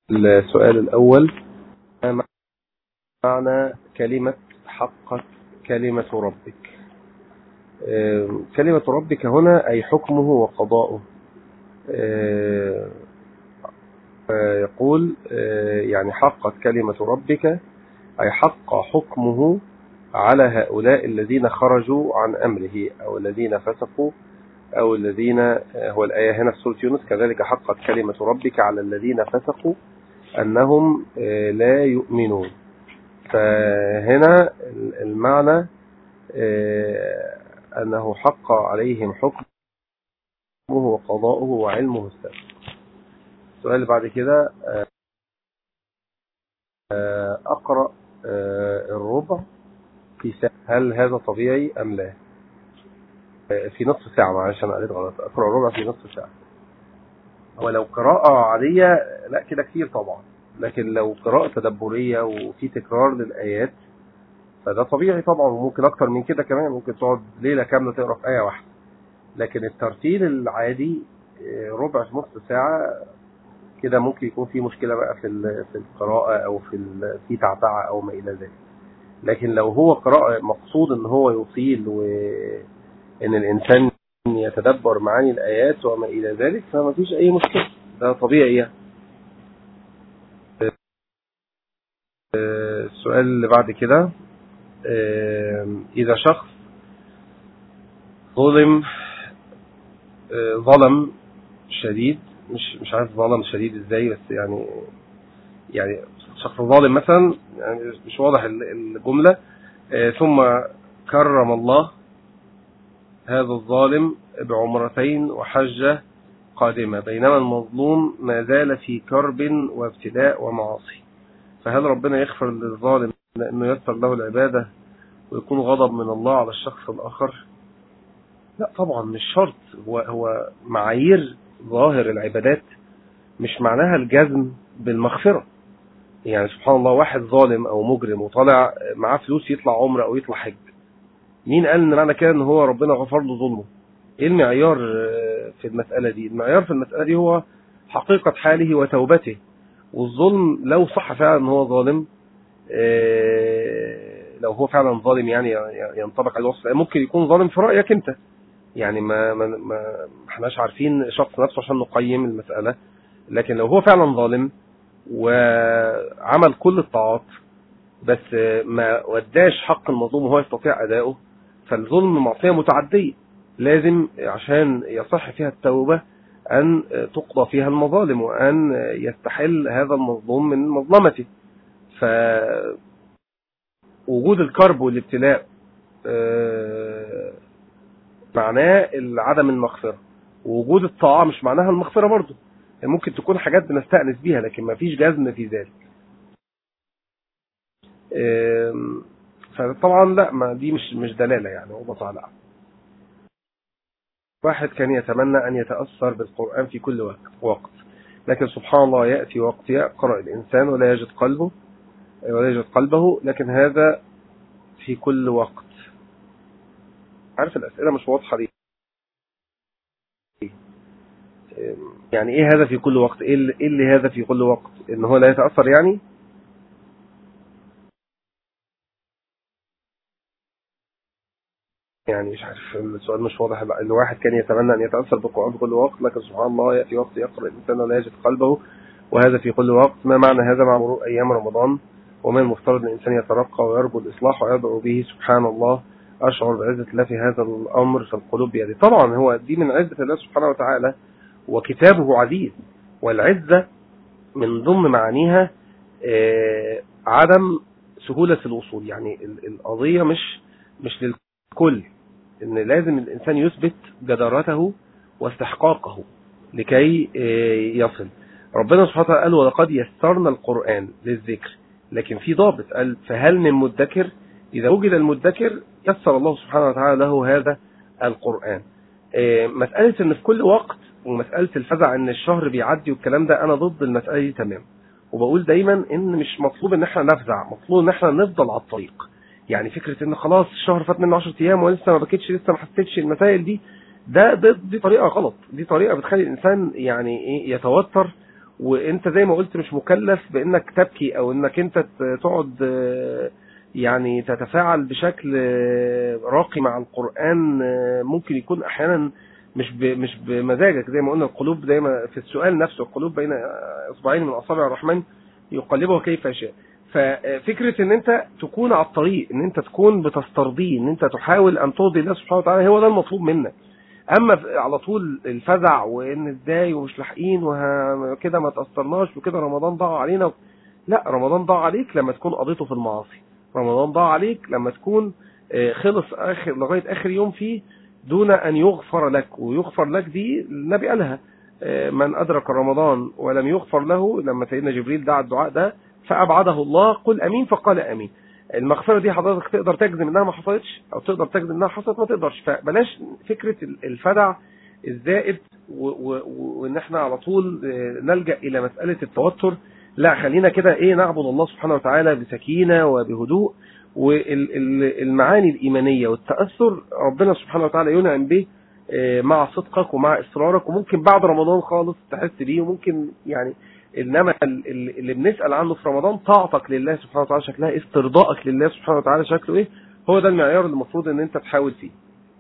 السؤال الأول ما معنى كلمة حقت كلمة ربك كلمة ربك هنا أي حكمه وقضاؤه يقول يعني حقت كلمة ربك أي حق حكمه على هؤلاء الذين خرجوا عن أمره أو الذين فسقوا أو الذين هو الآية هنا في سورة يونس كذلك حقت كلمة ربك على الذين فسقوا أنهم لا يؤمنون فهنا المعنى أنه حق عليهم حكمه وقضاؤه وعلمه السابق السؤال اللي بعد كده أقرأ الربع في ساعة هل هذا طبيعي أم لا في نصف ساعة معلش أنا قريت غلط أقرأ الربع في نصف ساعة ولو قراءة عادية لا كده كتير طبعا لكن لو قراءة تدبرية وفي تكرار للآيات فده طبيعي طبعا وممكن أكتر من كده كمان ممكن تقعد ليلة كاملة تقرأ في آية واحدة لكن الترتيل العادي ربع في نصف ساعة كده ممكن يكون في مشكلة بقى في في القراءة أو في في تعتعة أو ما إلى ذلك لكن لو هو قراءة مقصود إن هو يطيل وإن الإنسان يتدبر معاني الآيات وما إلى ذلك فما فيش أي مشكلة ده طبيعي يعني السؤال اللي بعد كده إذا شخص ظلم ظلم شديد مش مش عارف ظلم شديد ازاي بس يعني يعني شخص ظالم مثلا يعني مش واضح الجملة ثم كرم الله هذا الظالم بعمرتين وحجة قادمة بينما المظلوم ما زال في كرب وابتلاء ومعاصي فهل ربنا يغفر للظالم لأنه يسر له العبادة ويكون غضب من الله على الشخص الآخر لا طبعا مش شرط هو, هو معايير ظاهر العبادات مش معناها الجزم بالمغفرة يعني سبحان الله واحد ظالم أو مجرم وطالع معاه فلوس يطلع عمره أو يطلع حج مين قال ان معنى كده ان هو ربنا غفر له ظلمه ايه المعيار في المسألة دي المعيار في المسألة دي هو حقيقة حاله وتوبته والظلم لو صح فعلا ان هو ظالم لو هو فعلا ظالم يعني ينطبق على الوصف ممكن يكون ظالم في رأيك انت يعني ما ما ما احناش عارفين شخص نفسه عشان نقيم المسألة لكن لو هو فعلا ظالم وعمل كل الطاعات بس ما وداش حق المظلوم وهو يستطيع أداؤه فالظلم معصية متعدية لازم عشان يصح فيها التوبة أن تقضى فيها المظالم وأن يستحل هذا المظلوم من مظلمته فوجود الكرب والابتلاء معناه عدم المغفرة ووجود الطاعة مش معناها المغفرة برضه ممكن تكون حاجات بنستأنس بيها لكن ما فيش جزم في ذلك فطبعا لا ما دي مش مش دلالة يعني والله تعالى واحد كان يتمنى أن يتأثر بالقرآن في كل وقت لكن سبحان الله يأتي وقت يقرأ الإنسان ولا يجد قلبه ولا يجد قلبه لكن هذا في كل وقت عارف الأسئلة مش واضحة دي يعني ايه هذا في كل وقت ايه اللي هذا في كل وقت ان هو لا يتأثر يعني يعني مش عارف السؤال مش واضح ان واحد كان يتمنى ان يتأثر بالقرآن في كل وقت لكن سبحان الله يأتي وقت يقرأ الإنسان ولا يجد قلبه وهذا في كل وقت ما معنى هذا مع مرور أيام رمضان ومن المفترض الإنسان يترقى ويرجو الإصلاح ويدعو به سبحان الله أشعر بعزة الله في هذا الأمر في القلوب بيده طبعا هو دي من عزة الله سبحانه وتعالى وكتابه عزيز والعزة من ضمن معانيها عدم سهولة الوصول يعني القضية مش مش للكل ان لازم الانسان يثبت جدارته واستحقاقه لكي يصل ربنا سبحانه وتعالى قال ولقد يسرنا القرآن للذكر لكن في ضابط قال فهل من مدكر إذا وجد المدكر يسر الله سبحانه وتعالى له هذا القرآن مسألة ان في كل وقت ومسألة الفزع ان الشهر بيعدي والكلام ده انا ضد المسألة دي تمام وبقول دايما ان مش مطلوب ان احنا نفزع مطلوب ان احنا نفضل على الطريق يعني فكرة ان خلاص الشهر فات منه 10 ايام ولسه ما بكتش لسه ما حسيتش المسائل دي ده, ده دي طريقة غلط دي طريقة بتخلي الانسان يعني ايه يتوتر وانت زي ما قلت مش مكلف بانك تبكي او انك انت تقعد يعني تتفاعل بشكل راقي مع القرآن ممكن يكون احيانا مش مش بمزاجك زي ما قلنا القلوب دايما في السؤال نفسه القلوب بين اصبعين من اصابع الرحمن يقلبها كيف يشاء ففكرة ان انت تكون على الطريق ان انت تكون بتسترضيه ان انت تحاول ان ترضي الله سبحانه وتعالى هو ده المطلوب منك اما على طول الفزع وان ازاي ومش لاحقين وكده ما تاثرناش وكده رمضان ضاع علينا لا رمضان ضاع عليك لما تكون قضيته في المعاصي رمضان ضاع عليك لما تكون خلص اخر لغايه اخر يوم فيه دون ان يغفر لك ويغفر لك دي النبي قالها من ادرك رمضان ولم يغفر له لما سيدنا جبريل دعا الدعاء ده فابعده الله قل امين فقال امين المغفرة دي حضرتك تقدر تجزم انها ما حصلتش او تقدر تجزم انها حصلت ما تقدرش فبلاش فكرة الفدع الزائد وان احنا على طول نلجأ الى مسألة التوتر لا خلينا كده ايه نعبد الله سبحانه وتعالى بسكينة وبهدوء والمعاني الإيمانية والتأثر ربنا سبحانه وتعالى ينعم به مع صدقك ومع إصرارك وممكن بعد رمضان خالص تحس بيه وممكن يعني انما اللي بنسال عنه في رمضان طاعتك لله سبحانه وتعالى شكلها استرضائك لله سبحانه وتعالى شكله ايه هو ده المعيار اللي المفروض ان انت تحاول فيه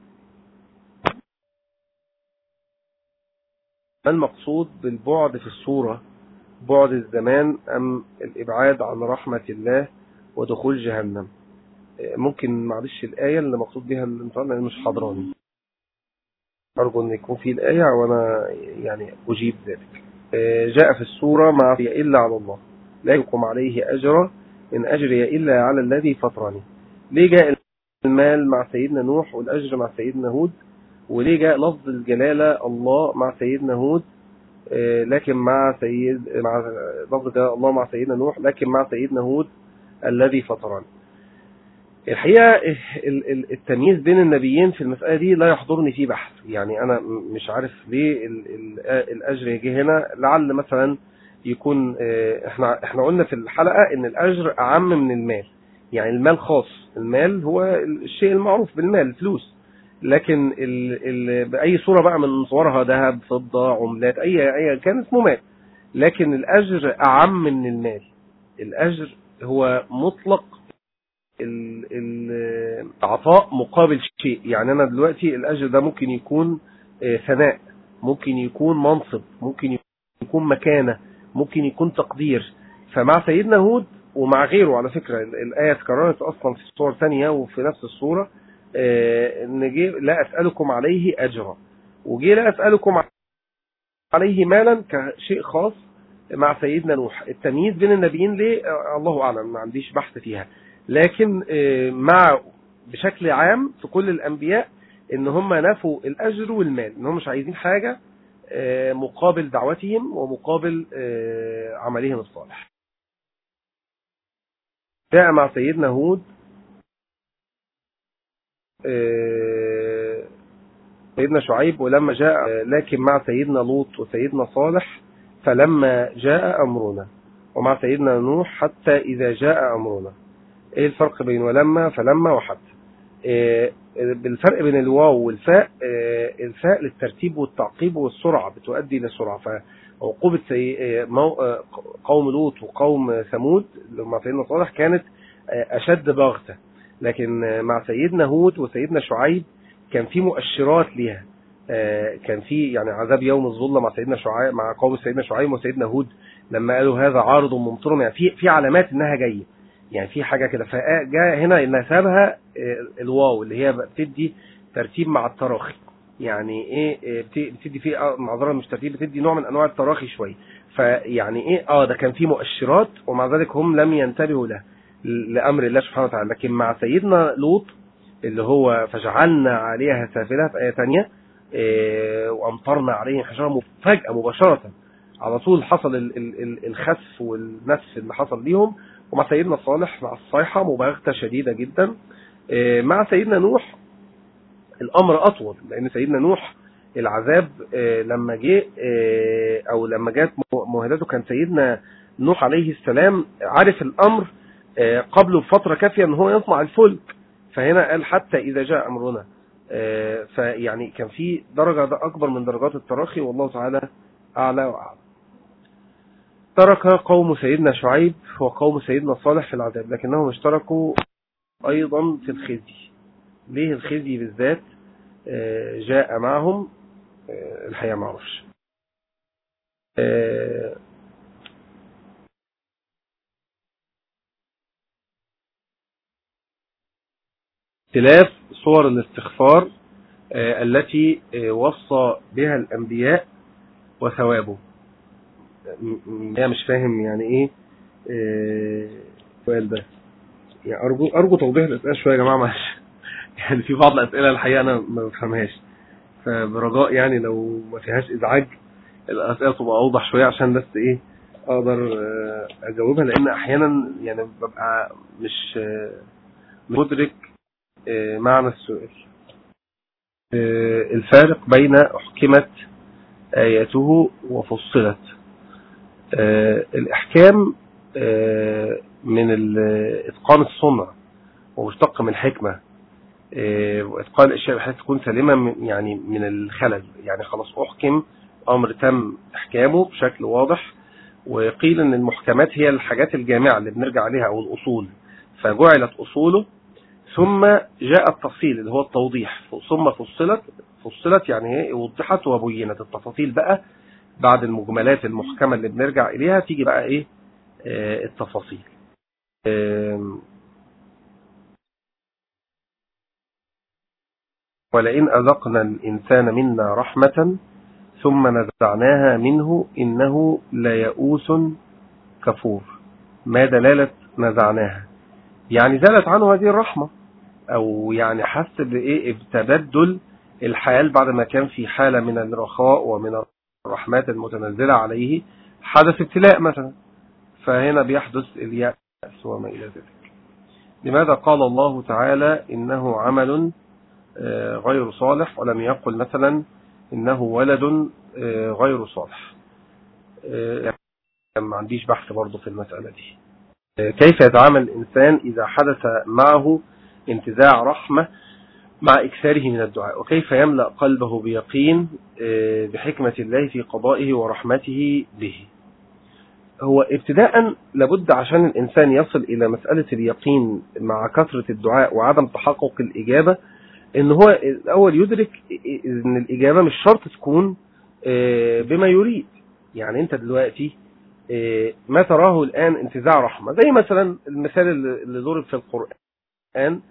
ما المقصود بالبعد في الصورة بعد الزمان ام الابعاد عن رحمة الله ودخول جهنم ممكن معلش الآية اللي مقصود بها الانسان لأن مش حضراني أرجو أن يكون في الآية وأنا يعني أجيب ذلك جاء في السورة ما في إلا على الله لا يقوم عليه أجرا إن أجري إلا على الذي فطرني ليه جاء المال مع سيدنا نوح والأجر مع سيدنا هود وليه جاء لفظ الجلالة الله مع سيدنا هود لكن مع سيد مع لفظ الله مع سيدنا نوح لكن مع سيدنا هود الذي فطرني الحقيقة التمييز بين النبيين في المسألة دي لا يحضرني فيه بحث يعني أنا مش عارف ليه الأجر يجي هنا لعل مثلا يكون احنا احنا قلنا في الحلقة ان الأجر أعم من المال يعني المال خاص المال هو الشيء المعروف بالمال الفلوس لكن ال ال بأي صورة بقى من صورها ذهب فضة عملات أي أي كان اسمه مال لكن الأجر أعم من المال الأجر هو مطلق العطاء مقابل شيء يعني انا دلوقتي الاجر ده ممكن يكون ثناء ممكن يكون منصب ممكن يكون مكانة ممكن يكون تقدير فمع سيدنا هود ومع غيره على فكرة الآية اتكررت أصلا في صور ثانية وفي نفس الصورة ان جه لا أسألكم عليه أجرا وجه لا أسألكم عليه مالا كشيء خاص مع سيدنا نوح التمييز بين النبيين ليه الله أعلم ما عنديش بحث فيها لكن مع بشكل عام في كل الأنبياء ان هم نفوا الأجر والمال ان هم مش عايزين حاجة مقابل دعوتهم ومقابل عملهم الصالح جاء مع سيدنا هود سيدنا شعيب ولما جاء لكن مع سيدنا لوط وسيدنا صالح فلما جاء أمرنا ومع سيدنا نوح حتى إذا جاء أمرنا ايه الفرق بين ولما فلما وحتى إيه بالفرق بين الواو والفاء إيه الفاء للترتيب والتعقيب والسرعة بتؤدي إلى سرعة فعقوبة إيه قوم لوط وقوم ثمود مع سيدنا صالح كانت أشد بغتة لكن مع سيدنا هود وسيدنا شعيب كان في مؤشرات ليها كان في يعني عذاب يوم الظلة مع سيدنا شعيب مع قوم سيدنا شعيب وسيدنا هود لما قالوا هذا عارض ممطر يعني في في علامات انها جايه يعني في حاجة كده فجاء هنا نسبها الواو اللي هي بتدي ترتيب مع التراخي يعني ايه بتدي فيه معذره مش ترتيب بتدي نوع من انواع التراخي شويه فيعني ايه اه ده كان فيه مؤشرات ومع ذلك هم لم ينتبهوا له لامر الله سبحانه وتعالى لكن مع سيدنا لوط اللي هو فجعلنا عليها سافلها في ايه ثانيه إيه وامطرنا عليهم حجاره فجاه مباشره على طول حصل الخسف والنسف اللي حصل ليهم ومع سيدنا صالح مع الصيحة مباغتة شديدة جدا مع سيدنا نوح الأمر أطول لأن سيدنا نوح العذاب لما جه أو لما جات مهدته كان سيدنا نوح عليه السلام عارف الأمر قبله بفترة كافية أن هو يصنع الفلك فهنا قال حتى إذا جاء أمرنا فيعني كان في درجة ده أكبر من درجات التراخي والله تعالى أعلى وأعلى اشترك قوم سيدنا شعيب وقوم سيدنا صالح في العذاب لكنهم اشتركوا أيضا في الخزي ليه الخزي بالذات آه، جاء معهم آه، الحقيقة معرفش آه، اختلاف صور الاستغفار التي وصى بها الأنبياء وثوابه هي مش فاهم يعني ايه السؤال ده يعني ارجو ارجو توضيح الاسئله شويه يا جماعه معلش يعني في بعض الاسئله الحقيقه انا ما بفهمهاش فبرجاء يعني لو ما فيهاش ازعاج الاسئله تبقى اوضح شويه عشان بس ايه اقدر اجاوبها لان احيانا يعني ببقى مش مدرك معنى السؤال الفارق بين احكمت اياته وفصلت الاحكام من اتقان الصنع ومشتق من حكمه واتقان الاشياء بحيث تكون سالمه يعني من الخلل يعني خلاص احكم امر تم احكامه بشكل واضح وقيل ان المحكمات هي الحاجات الجامعه اللي بنرجع عليها او الاصول فجعلت اصوله ثم جاء التفصيل اللي هو التوضيح ثم فصلت فصلت يعني هي وضحت وبينت التفاصيل بقى بعد المجملات المحكمه اللي بنرجع اليها تيجي بقى ايه آه التفاصيل آه ولئن أذقنا الإنسان منا رحمة ثم نزعناها منه إنه ليئوس كفور ما دلالة نزعناها يعني زالت عنه هذه الرحمة أو يعني حس بإيه بتبدل الحال بعد ما كان في حالة من الرخاء ومن الرحمات المتنزلة عليه حدث ابتلاء مثلا فهنا بيحدث اليأس وما إلى ذلك لماذا قال الله تعالى إنه عمل غير صالح ولم يقل مثلا إنه ولد غير صالح ما عنديش بحث برضه في المسألة دي كيف يتعامل الإنسان إذا حدث معه انتزاع رحمة مع إكثاره من الدعاء وكيف يملأ قلبه بيقين بحكمة الله في قضائه ورحمته به هو ابتداء لابد عشان الإنسان يصل إلى مسألة اليقين مع كثرة الدعاء وعدم تحقق الإجابة ان هو الاول يدرك ان الاجابه مش شرط تكون بما يريد يعني انت دلوقتي ما تراه الان انتزاع رحمه زي مثلا المثال اللي ضرب في القران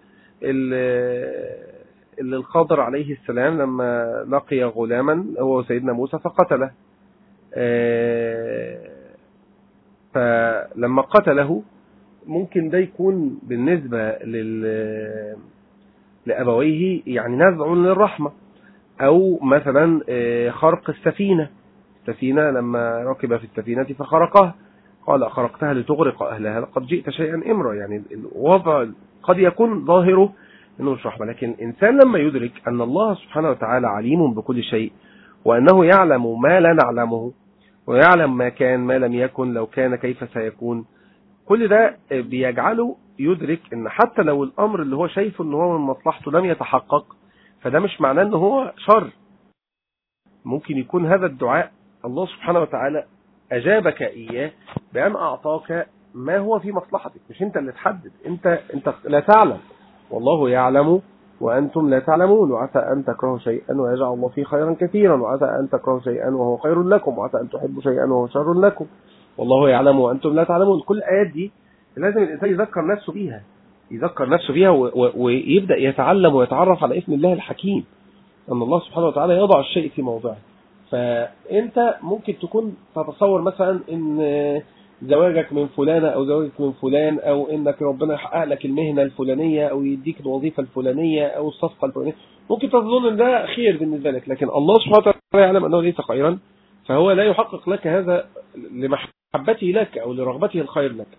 اللي الخضر عليه السلام لما لقي غلاما هو سيدنا موسى فقتله فلما قتله ممكن ده يكون بالنسبه لل لأبويه يعني نزع للرحمة أو مثلا خرق السفينة السفينة لما ركب في السفينة فخرقها قال أخرقتها لتغرق أهلها لقد جئت شيئا إمرا يعني الوضع قد يكون ظاهره أنه مش رحمة لكن الإنسان لما يدرك أن الله سبحانه وتعالى عليم بكل شيء وأنه يعلم ما لا نعلمه ويعلم ما كان ما لم يكن لو كان كيف سيكون كل ده بيجعله يدرك ان حتى لو الامر اللي هو شايفه ان هو من مصلحته لم يتحقق فده مش معناه ان هو شر ممكن يكون هذا الدعاء الله سبحانه وتعالى اجابك اياه بان اعطاك ما هو في مصلحتك مش انت اللي تحدد انت انت لا تعلم والله يعلم وانتم لا تعلمون وعسى ان تكرهوا شيئا ويجعل الله فيه خيرا كثيرا وعسى ان تكرهوا شيئا وهو خير لكم وعسى ان تحبوا شيئا وهو شر لكم والله يعلم وانتم لا تعلمون كل الايات دي لازم الانسان يذكر نفسه بيها يذكر نفسه بيها ويبدا يتعلم ويتعرف على اسم الله الحكيم ان الله سبحانه وتعالى يضع الشيء في موضعه فانت ممكن تكون تتصور مثلا ان زواجك من فلانة او زواجك من فلان او انك ربنا يحقق لك المهنة الفلانية او يديك الوظيفة الفلانية او الصفقة الفلانية ممكن تظن ان ده خير بالنسبة لك لكن الله سبحانه وتعالى يعلم انه ليس خيرا فهو لا يحقق لك هذا لمحبته لك او لرغبته الخير لك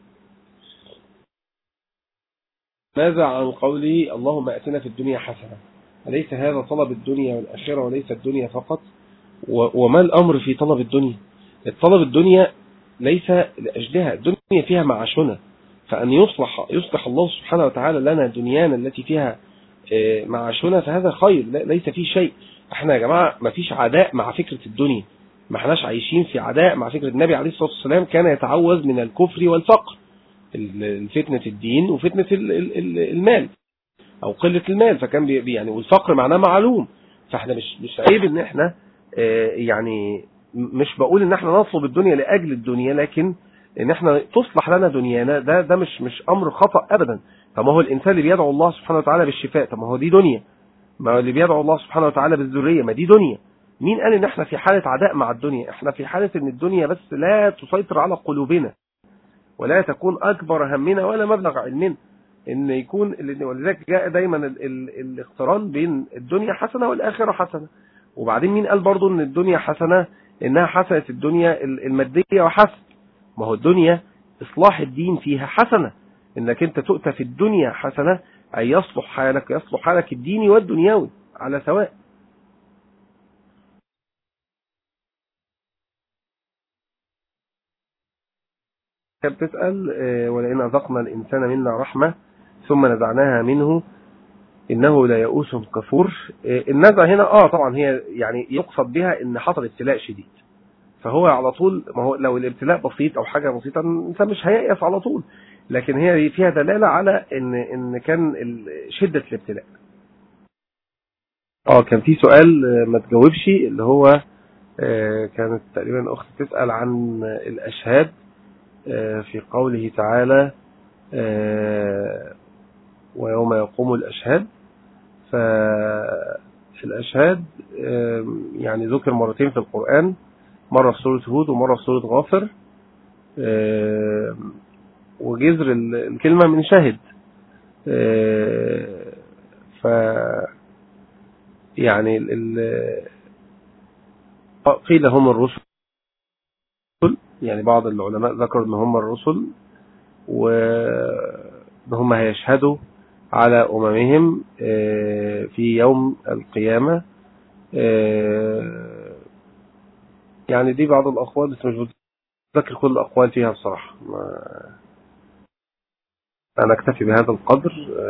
ماذا عن قوله اللهم اتنا في الدنيا حسنة أليس هذا طلب الدنيا والآخرة وليس الدنيا فقط وما الأمر في طلب الدنيا الطلب الدنيا ليس لأجلها الدنيا فيها معاشنا فأن يصلح يصلح الله سبحانه وتعالى لنا دنيانا التي فيها معاشنا فهذا خير ليس فيه شيء احنا يا جماعة ما فيش عداء مع فكرة الدنيا ما احناش عايشين في عداء مع فكرة النبي عليه الصلاة والسلام كان يتعوذ من الكفر والفقر فتنة الدين وفتنة المال او قلة المال فكان بي يعني والفقر معناه معلوم فاحنا مش مش عيب ان احنا اه يعني مش بقول ان احنا نطلب الدنيا لاجل الدنيا لكن ان احنا تصلح لنا دنيانا ده ده مش مش امر خطأ ابدا طب ما هو الانسان اللي بيدعو الله سبحانه وتعالى بالشفاء طب ما هو دي دنيا ما هو اللي بيدعو الله سبحانه وتعالى بالذريه ما دي دنيا مين قال ان احنا في حالة عداء مع الدنيا احنا في حالة ان الدنيا بس لا تسيطر على قلوبنا ولا تكون اكبر همنا ولا مبلغ علمنا ان يكون ولذلك جاء دايما الاقتران بين الدنيا حسنة والاخرة حسنة وبعدين مين قال برضو ان الدنيا حسنة انها حسنة الدنيا المادية وحسن ما هو الدنيا اصلاح الدين فيها حسنة انك انت تؤتى في الدنيا حسنة اي يصلح حالك يصلح حالك الديني والدنيوي على سواء بتسأل ولئن أذقنا الإنسان منا رحمة ثم نزعناها منه إنه لا يئوس كفور النزع هنا آه طبعا هي يعني يقصد بها إن حصل ابتلاء شديد فهو على طول ما هو لو الابتلاء بسيط أو حاجة بسيطة الإنسان مش هيأس على طول لكن هي فيها دلالة على إن إن كان شدة الابتلاء اه كان في سؤال ما تجاوبش اللي هو كانت تقريبا أخت تسأل عن الأشهاد في قوله تعالى ويوم يقوم الأشهاد فالأشهاد يعني ذكر مرتين في القرآن مرة في سورة هود ومرة في سورة غافر وجذر الكلمة من شهد ف يعني قيل هم الرسل يعني بعض العلماء ذكروا ان هم الرسل وهم هيشهدوا على أممهم في يوم القيامة يعني دي بعض الأقوال بس مش بتذكر كل الأقوال فيها بصراحة ما أنا أكتفي بهذا القدر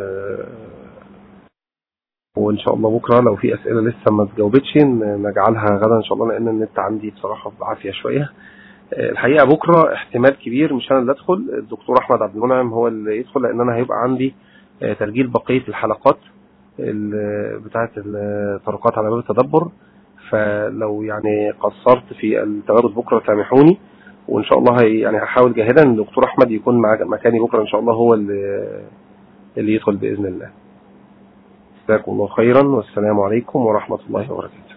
وإن شاء الله بكرة لو في أسئلة لسه ما تجاوبتش نجعلها غدا إن شاء الله لأن النت عندي بصراحة بعافية شوية الحقيقة بكرة احتمال كبير مش أنا اللي أدخل الدكتور أحمد عبد المنعم هو اللي يدخل لأن أنا هيبقى عندي تسجيل بقية الحلقات بتاعة الطرقات على باب التدبر فلو يعني قصرت في التواجد بكرة سامحوني وإن شاء الله هي يعني هحاول جاهدا ان الدكتور أحمد يكون مع مكاني بكرة إن شاء الله هو اللي, اللي يدخل بإذن الله جزاكم الله خيرا والسلام عليكم ورحمة الله وبركاته